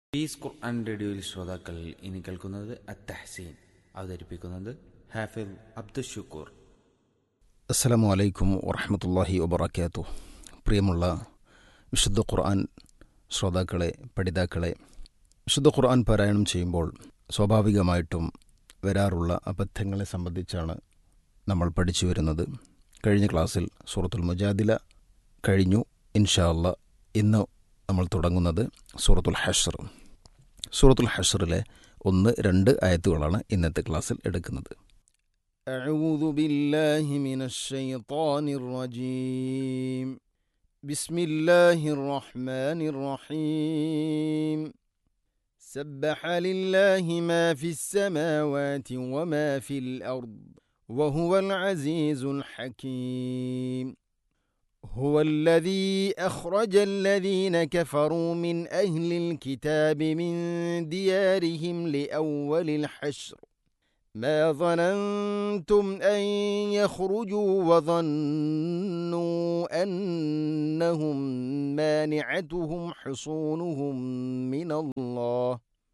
piece ഖുർആൻ റേഡിയോയിൽ ശ്രോതാക്കൾ ഇനി കേൾക്കുന്നത് അത്തഹസീൻ അവതരിപ്പിക്കുന്നത് ഹാഫിൽ അബ്ദുഷുക്കൂർ അസ്സലാമു അലൈക്കും വറഹമത്തല്ലാഹി വബർക്കാത്തു പ്രിയമുള്ള വിശുദ്ധ ഖുർആൻ ശ്രോതാക്കളെ പഠിതാക്കളെ വിശുദ്ധ ഖുർആൻ പാരായണം ചെയ്യുമ്പോൾ സ്വാഭാവികമായിട്ടും വരാറുള്ള അബദ്ധങ്ങളെ സംബന്ധിച്ചാണ് നമ്മൾ പഠിച്ചു വരുന്നത് കഴിഞ്ഞ ക്ലാസ്സിൽ സൂറത്തുൽ മുജാദില കഴിഞ്ഞു ഇൻഷാ അല്ല ഇന്ന് നമ്മൾ തുടങ്ങുന്നത് സൂറത്തുൽ ഹഷർ സൂറത്തുൽ ഹഷറിലെ ഒന്ന് രണ്ട് ആയത്തുകളാണ് ഇന്നത്തെ ക്ലാസ്സിൽ എടുക്കുന്നത് أعوذ بالله من الشيطان الرجيم بسم الله الرحمن الرحيم سبح لله ما في السماوات وما في الأرض وهو العزيز الحكيم هو الذي أخرج الذين كفروا من أهل الكتاب من ديارهم لأول الحشر ما ظننتم أن يخرجوا وظنوا أنهم مانعتهم حصونهم من الله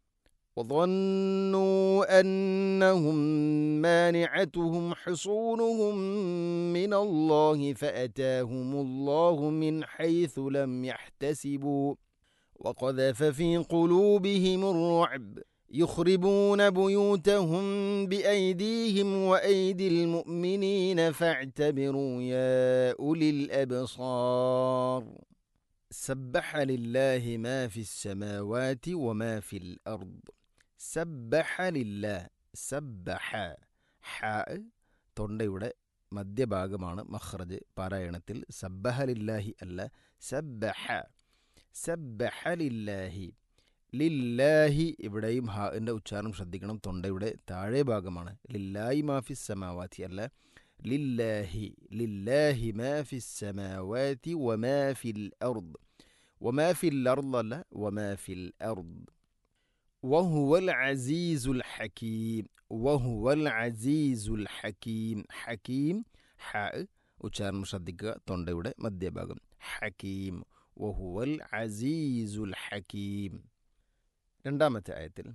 وظنوا أنهم مانعتهم حصونهم من الله فأتاهم الله من حيث لم يحتسبوا وقذف في قلوبهم الرعب يخربون بيوتهم بأيديهم وأيدي المؤمنين فاعتبروا يا أولي الأبصار سبح لله ما في السماوات وما في الأرض سبح لله സബ്ബഹ ഹ തൊണ്ടയുടെ മധ്യഭാഗമാണ് മഖ്റജ് പാരായണത്തിൽ സബ്ബഹലില്ലാഹി അല്ല സബ്ബഹ സബ്ബഹലില്ലാഹി ലില്ലാഹി ഇവിടെയും ഹാഇൻ്റെ ഉച്ചാരണം ശ്രദ്ധിക്കണം തൊണ്ടയുടെ താഴെ ഭാഗമാണ് ലില്ലാഹി മാഫി സമാവാത്തി അല്ല ലില്ലാഹി ലില്ലാഹി മാഫി സമാവാത്തി വമാ ഫിൽ അർദ് വമാ ഫിൽ അർദ് അല്ല വമാ ഫിൽ അർദ് وهو العزيز الحكيم وهو العزيز الحكيم حكيم ഹ ഉച്ചാരണം ശ്രദ്ധിക്കുക തൊണ്ടയുടെ മധ്യഭാഗം ഹക്കീം വഹുവൽ അസീസുൽ ഹക്കീം രണ്ടാമത്തെ ആയത്തിൽ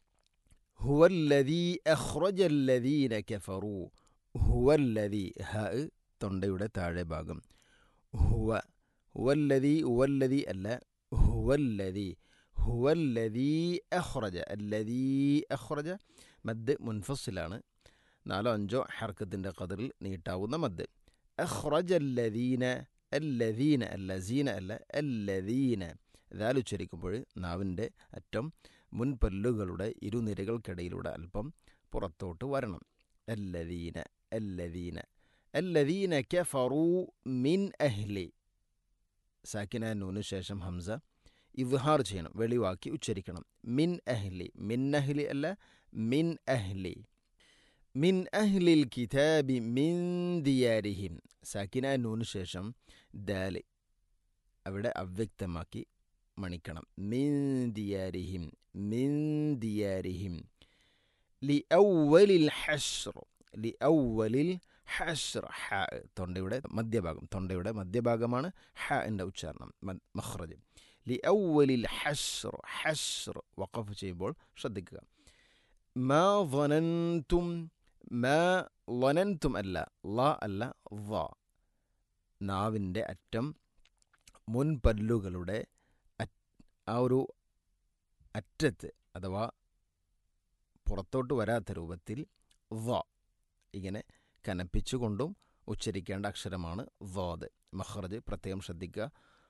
ഹുവല്ലദീ അഖ്റജല്ലദീന കഫറു ഹുവല്ലദീ ഹ തൊണ്ടയുടെ താഴെ ഭാഗം ഹുവ ഹുവല്ലദീ ഉവല്ലദീ അല്ല ഹുവല്ലദീ ഹുവല്ലദീ അഖ്റജ അല്ലദീ അഖ്റജ മദ് മുൻഫസിലാണ് നാലോ അഞ്ചോ ഹർക്കത്തിൻ്റെ കതിറിൽ നീട്ടാവുന്ന മദ് അഖ്റജ അല്ലദീന അല്ലദീന അല്ലസീന അല്ല അല്ലദീന ദാൽ ഉച്ചരിക്കുമ്പോൾ നാവിൻ്റെ അറ്റം മുൻപല്ലുകളുടെ ഇരുനിരകൾക്കിടയിലൂടെ അല്പം പുറത്തോട്ട് വരണം അല്ലദീന അല്ലദീന അല്ലദീന കഫറു മിൻ അഹ്ലി സാക്കിന നൂന് ശേഷം ഹംസ ഇവ്ഹാർ ചെയ്യണം വെളിവാക്കി ഉച്ചരിക്കണം മിൻ അഹ്ലി മിൻ അഹ്ലി അല്ല മിൻ അഹ്ലി മിൻ അഹ്ലിൽ കിതാബി മിൻ ദിയാരിഹിം സാക്കിന നൂന് ശേഷം ദാല് അവിടെ അവ്യക്തമാക്കി മണിക്കണം മിൻ ദിയാരിഹിം മിൻ ദിയാരിഹിം ലി ഔവലിൽ ഹഷ്ർ ലി ഔവലിൽ ഹഷ്ർ ഹ തൊണ്ടയുടെ മധ്യഭാഗം തൊണ്ടയുടെ മധ്യഭാഗമാണ് ഹ എൻ്റെ ഉച്ചാരണം മഖ്റജ് ലി ഔവലിൽ ഹഷ്ർ ഹഷ്ർ വഖഫ് ചെയ്യുമ്പോൾ ശ്രദ്ധിക്കുക മാ വനന്തും മാ വനന്തും അല്ല ല അല്ല വ നാവിൻ്റെ അറ്റം മുൻപല്ലുകളുടെ ആ ഒരു അറ്റത്ത് അഥവാ പുറത്തോട്ട് വരാത്ത രൂപത്തിൽ വ ഇങ്ങനെ കനപ്പിച്ചുകൊണ്ടും ഉച്ചരിക്കേണ്ട അക്ഷരമാണ് വാദ് മഹ്റജ് പ്രത്യേകം ശ്രദ്ധിക്കുക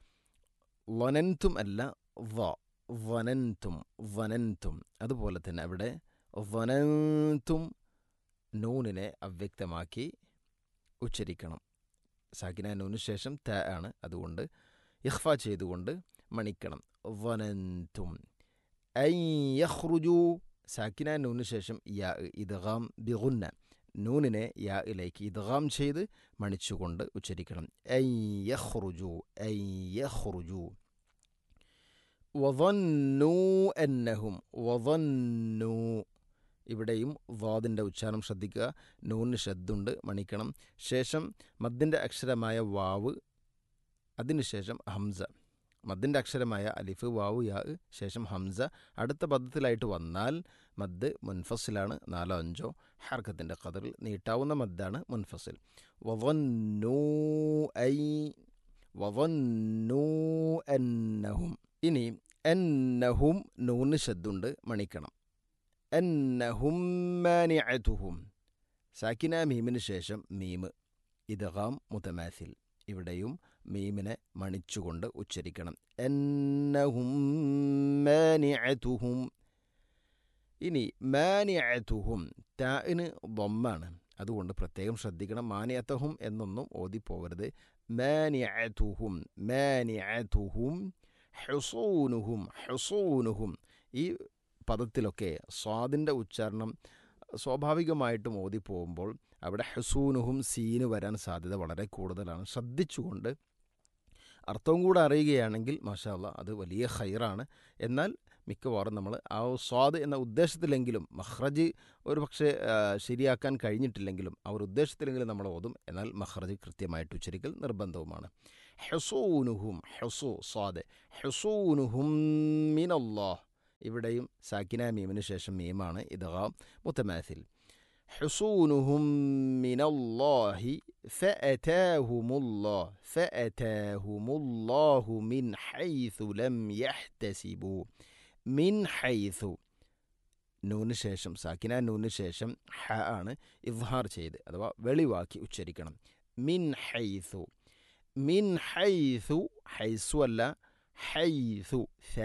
വനന്തും അല്ല വ വനന്തും വനന്തും അതുപോലെ തന്നെ അവിടെ വനന്തും നൂനിനെ അവ്യക്തമാക്കി ഉച്ചരിക്കണം സാക്കിന നൂന് ശേഷം ത ആണ് അതുകൊണ്ട് ഇഖ്ഫ ചെയ്തുകൊണ്ട് മണിക്കണം വനന്തും ഐ യഖ്റുജു സാക്കിന നൂന് ശേഷം യാ ഇദ്ഗാം ബിഗുന്ന നൂനിനെ യാ ഇലേക്ക് ഇദ്ഗാം ചെയ്ത് മണിച്ചുകൊണ്ട് ഉച്ചരിക്കണം ഐ യഖ്റുജു ഐ യഖ്റുജു വظنوا അന്നഹും വظنوا ഇവിടെയും വാദിൻ്റെ ഉച്ചാരണം ശ്രദ്ധിക്കുക നൂന് ഷദ്ദുണ്ട് മണിക്കണം ശേഷം മദ്ദിൻ്റെ അക്ഷരമായ വാവ് അതിനുശേഷം ഹംസ മദ്ദിൻ്റെ അക്ഷരമായ അലിഫ് വാവു യാ ശേഷം ഹംസ അടുത്ത പദത്തിലായിട്ട് വന്നാൽ മദ് മുൻഫസിലാണ് നാലോ അഞ്ചോ ഹർക്കത്തിൻ്റെ കതിറിൽ നീട്ടാവുന്ന മദ്ദാണ് മുൻഫസിൽ വവന്നൂ ഐ വവന്നൂ എന്നഹും ഇനി എന്നഹും നൂന് ശദ്ദുണ്ട് മണിക്കണം എന്നഹും മാനിഅതുഹും സാക്കിന മീമിന് ശേഷം മീമ് ഇദ്ഗാം മുതമാസിൽ ഇവിടെയും മീമിനെ മണിച്ചുകൊണ്ട് ഉച്ചരിക്കണം എന്നഹും മാനിഅതുഹും ഇനി മാനിഅതുഹും താഇന് ദമ്മാണ് അതുകൊണ്ട് പ്രത്യേകം ശ്രദ്ധിക്കണം മാനിയത്തഹും എന്നൊന്നും ഓതിപ്പോവരുത് മാനിഅതുഹും മാനിഅതുഹും ഹുസൂനുഹും ഹുസൂനുഹും ഈ പദത്തിലൊക്കെ സ്വാദിൻ്റെ ഉച്ചാരണം സ്വാഭാവികമായിട്ടും ഓതിപ്പോകുമ്പോൾ അവിടെ ഹസൂനുഹും സീന് വരാൻ സാധ്യത വളരെ കൂടുതലാണ് ശ്രദ്ധിച്ചുകൊണ്ട് അർത്ഥവും കൂടെ അറിയുകയാണെങ്കിൽ മാഷാല്ല അത് വലിയ ഹൈറാണ് എന്നാൽ മിക്കവാറും നമ്മൾ ആ സ്വാദ് എന്ന ഉദ്ദേശത്തിലെങ്കിലും മഹ്റജ് ഒരു പക്ഷേ ശരിയാക്കാൻ കഴിഞ്ഞിട്ടില്ലെങ്കിലും ആ ഒരു ഉദ്ദേശത്തിലെങ്കിലും നമ്മൾ ഓതും എന്നാൽ മഹ്റജ് കൃത്യമായിട്ട് ഉച്ചരിക്കൽ നിർബന്ധവുമാണ് ഹെസൂനുഹും ഹെസു സ്വാദ് ഹെസൂനുഹും മിനല്ലാഹ് ഇവിടെയും സാക്കിന മീമിന് ശേഷം മീമാണ് ഇദ്ഗാം മുത്തമാസിൽ حصونهم من الله فأتاهم الله فأتاهم الله من حيث لم يحتسبوا من حيث നൂന് ശേഷം സാക്കിന നൂന് ശേഷം ഹ ആണ് ഇദ്ഹാർ ചെയ്ത് അഥവാ വെളിവാക്കി ഉച്ചരിക്കണം മിൻ ഹൈസു മിൻ ഹൈസു ഹൈസു അല്ല ഹൈസു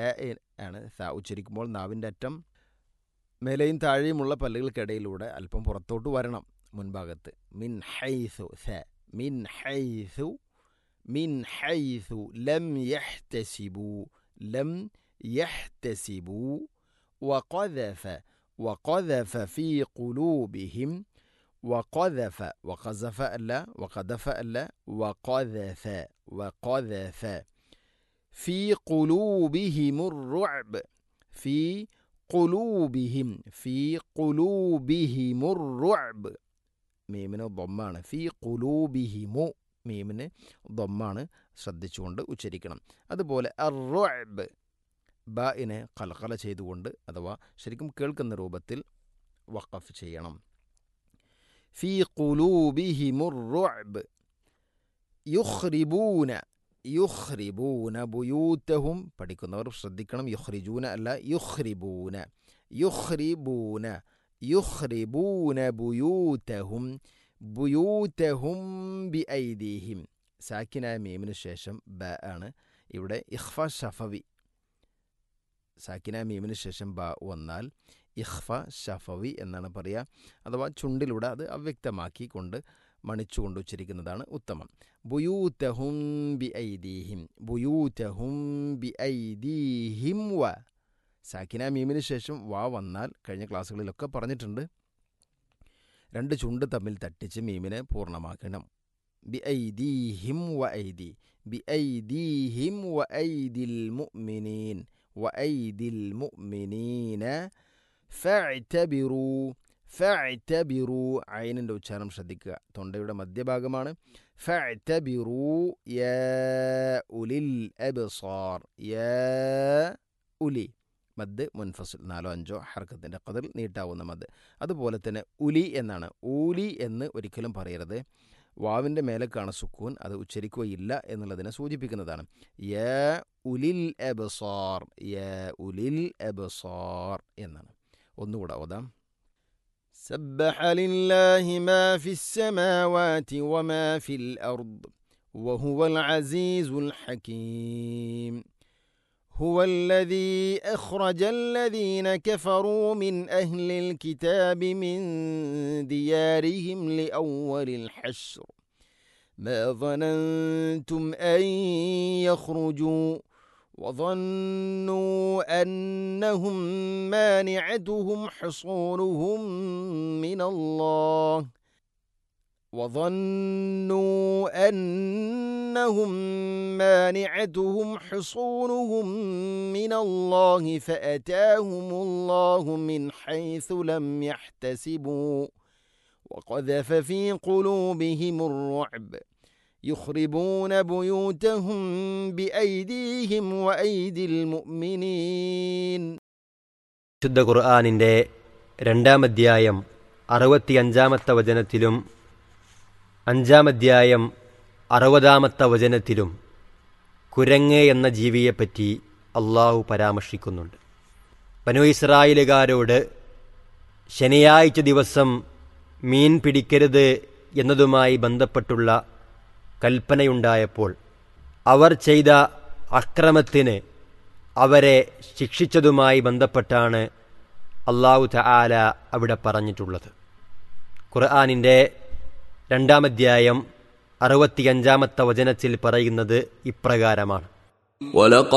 ആണ് സ ഉച്ചരിക്കുമ്പോൾ നാവിൻ്റെ അറ്റം മേലെയും താഴെയുമുള്ള പല്ലുകൾക്കിടയിലൂടെ അല്പം പുറത്തോട്ട് വരണം മുൻഭാഗത്ത് മിൻ ഹൈസു സ മിൻ ഹൈസു മിൻ ഹൈസു ലം യഹ്തസിബു ലം യഹ്തസിബു وقذف وقذف في قلوبهم وقذف وقذف ألا وقذف ألا وقذف وقذف في قلوبهم الرعب في قلوبهم في قلوبهم الرعب മീമിന് ദൊമ്മാണ് ഫി കുലൂബിഹിമു മീമിന് ദൊമ്മാണ് ശ്രദ്ധിച്ചുകൊണ്ട് ഉച്ചരിക്കണം അതുപോലെ അറുഅബ് ബിനെ കലകല ചെയ്തുകൊണ്ട് അഥവാ ശരിക്കും കേൾക്കുന്ന രൂപത്തിൽ വഖഫ് ചെയ്യണം ഫി കുലൂബിഹിമുറുഅബ് യുഖ്രിബൂന യുഖ്രിബൂന ബുയൂത്തഹും പഠിക്കുന്നവർ ശ്രദ്ധിക്കണം യുഖ്രിജൂന അല്ല യുഖ്രിബൂന യുഖ്രിബൂന യുഖ്രിബൂന ബുയൂത്തഹും ബുയൂത്തഹും ബി ഐദീഹിം സാക്കിന മീമിന് ശേഷം ബ ആണ് ഇവിടെ ഇഖ്ഫ ഷഫവി സാക്കിന മീമിന് ശേഷം ബ വന്നാൽ ഇഖ്ഫ ഷഫവി എന്നാണ് പറയുക അഥവാ ചുണ്ടിലൂടെ അത് അവ്യക്തമാക്കിക്കൊണ്ട് മണിച്ചുകൊണ്ട് ഉച്ചരിക്കുന്നതാണ് ഉത്തമം ബുയൂത്തഹും ബി ഐദീഹിം ബുയൂത്തഹും ബി ഐദീഹിം വ സാക്കിന മീമിന് ശേഷം വ വന്നാൽ കഴിഞ്ഞ ക്ലാസ്സുകളിലൊക്കെ പറഞ്ഞിട്ടുണ്ട് രണ്ട് ചുണ്ട് തമ്മിൽ തട്ടിച്ച് മീമിനെ പൂർണ്ണമാക്കണം ബി ഐദീഹിം വ ഐദി ബി ഐദീഹിം വ ഐദിൽ മുഅ്മിനീൻ വ ഐദിൽ മുഅ്മിനീന ഫഅ്തബിറൂ ഫഅ്തബിറൂ ഐനിൻ്റെ ഉച്ചാരണം ശ്രദ്ധിക്കുക തൊണ്ടയുടെ മധ്യഭാഗമാണ് ഫഅ്തബിറൂ യാ ഉലിൽ അബ്സാർ യാ ഉലി മദ് മുൻഫസിൽ നാലോ അഞ്ചോ ഹർക്കത്തിൻ്റെ കതിൽ നീട്ടാവുന്ന മദ് അതുപോലെ തന്നെ ഉലി എന്നാണ് ഊലി എന്ന് ഒരിക്കലും പറയരുത് വാവിൻ്റെ മേലേക്കാണ് സുക്കൂൻ അത് ഉച്ചരിക്കുകയില്ല എന്നുള്ളതിനെ സൂചിപ്പിക്കുന്നതാണ് യ ഉലിൽ എബസാർ യ ഉലിൽ എബസാർ എന്നാണ് ഒന്നുകൂടെ ഓതാം سبح لله ما في السماوات وما في الأرض وهو العزيز الحكيم هو الذي أخرج الذين كفروا من أهل الكتاب من ديارهم لأول الحشر ما ظننتم أن يخرجوا وظنوا أنهم مانعتهم حصونهم من الله وظنوا أنهم مانعتهم حصونهم من الله فأتاهم الله من حيث لم يحتسبوا وقذف في قلوبهم الرعب يخربون بيوتهم بأيديهم وأيدي المؤمنين ശുദ്ധ ഖുർആാനിൻ്റെ രണ്ടാം അധ്യായം അറുപത്തിയഞ്ചാമത്തെ വചനത്തിലും അഞ്ചാം അധ്യായം അറുപതാമത്തെ വചനത്തിലും കുരങ്ങ് എന്ന ജീവിയെപ്പറ്റി അള്ളാഹു പരാമർശിക്കുന്നുണ്ട് ബനു ഇസ്രായേലുകാരോട് ശനിയാഴ്ച ദിവസം മീൻ പിടിക്കരുത് എന്നതുമായി ബന്ധപ്പെട്ടുള്ള കൽപ്പനയുണ്ടായപ്പോൾ അവർ ചെയ്ത അക്രമത്തിന് അവരെ ശിക്ഷിച്ചതുമായി ബന്ധപ്പെട്ടാണ് അള്ളാഹു തആല അവിടെ പറഞ്ഞിട്ടുള്ളത് ഖുർആാനിൻ്റെ രണ്ടാമധ്യായം അറുപത്തിയഞ്ചാമത്തെ വചനത്തിൽ പറയുന്നത് ഇപ്രകാരമാണ് ولقد